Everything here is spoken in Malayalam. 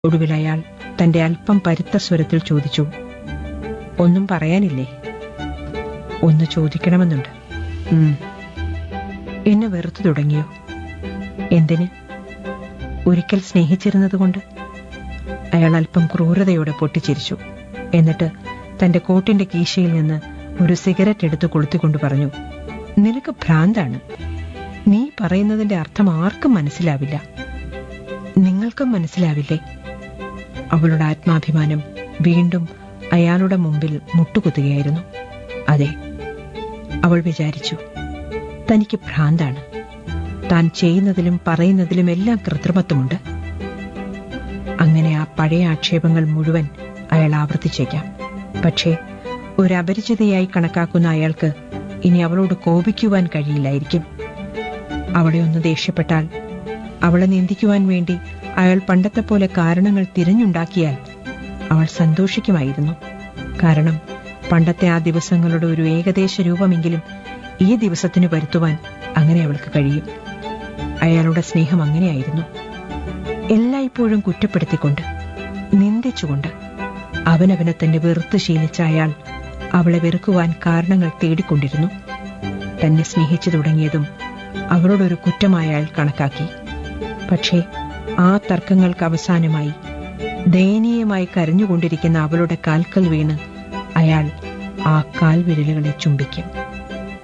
ഒടുവിൽ അയാൾ തന്റെ അല്പം പരുത്ത സ്വരത്തിൽ ചോദിച്ചു ഒന്നും പറയാനില്ലേ ഒന്ന് ചോദിക്കണമെന്നുണ്ട് ഉം. എന്നെ വെറുത്തു തുടങ്ങിയോ എന്തിന് ഒരിക്കൽ സ്നേഹിച്ചിരുന്നതുകൊണ്ട് അയാൾ അല്പം ക്രൂരതയോടെ പൊട്ടിച്ചിരിച്ചു എന്നിട്ട് തന്റെ കോട്ടിന്റെ കീശയിൽ നിന്ന് ഒരു സിഗരറ്റ് എടുത്ത് കൊളുത്തിക്കൊണ്ട് പറഞ്ഞു നിനക്ക് ഭ്രാന്താണ് നീ പറയുന്നതിന്റെ അർത്ഥം ആർക്കും മനസ്സിലാവില്ല നിങ്ങൾക്കും മനസ്സിലാവില്ലേ അവളുടെ ആത്മാഭിമാനം വീണ്ടും അയാളുടെ മുമ്പിൽ മുട്ടുകുത്തുകയായിരുന്നു അതെ അവൾ വിചാരിച്ചു തനിക്ക് ഭ്രാന്താണ് താൻ ചെയ്യുന്നതിലും പറയുന്നതിലും എല്ലാം കൃത്രിമത്വമുണ്ട് അങ്ങനെ ആ പഴയ ആക്ഷേപങ്ങൾ മുഴുവൻ അയാൾ ആവർത്തിച്ചേക്കാം പക്ഷേ ഒരു അപരിചിതയായി കണക്കാക്കുന്ന അയാൾക്ക് ഇനി അവളോട് കോപിക്കുവാൻ കഴിയില്ലായിരിക്കും അവളെ ഒന്ന് ദേഷ്യപ്പെട്ടാൽ അവളെ നിന്ദിക്കുവാൻ വേണ്ടി അയാൾ പണ്ടത്തെ പോലെ കാരണങ്ങൾ തിരഞ്ഞുണ്ടാക്കിയാൽ അവൾ സന്തോഷിക്കുമായിരുന്നു കാരണം പണ്ടത്തെ ആ ദിവസങ്ങളുടെ ഒരു ഏകദേശ രൂപമെങ്കിലും ഈ ദിവസത്തിന് വരുത്തുവാൻ അങ്ങനെ അവൾക്ക് കഴിയും അയാളുടെ സ്നേഹം അങ്ങനെയായിരുന്നു എല്ലായ്പ്പോഴും കുറ്റപ്പെടുത്തിക്കൊണ്ട് നിന്ദിച്ചുകൊണ്ട് അവനവനെ തന്നെ വെറുത്ത് ശീലിച്ച അയാൾ അവളെ വെറുക്കുവാൻ കാരണങ്ങൾ തേടിക്കൊണ്ടിരുന്നു തന്നെ സ്നേഹിച്ചു തുടങ്ങിയതും അവളോടൊരു കുറ്റമായ അയാൾ കണക്കാക്കി പക്ഷേ ആ തർക്കങ്ങൾക്ക് അവസാനമായി ദയനീയമായി കരഞ്ഞുകൊണ്ടിരിക്കുന്ന അവളുടെ കാൽക്കൽ വീണ് അയാൾ ആ കാൽവിരലുകളെ ചുംബിക്കും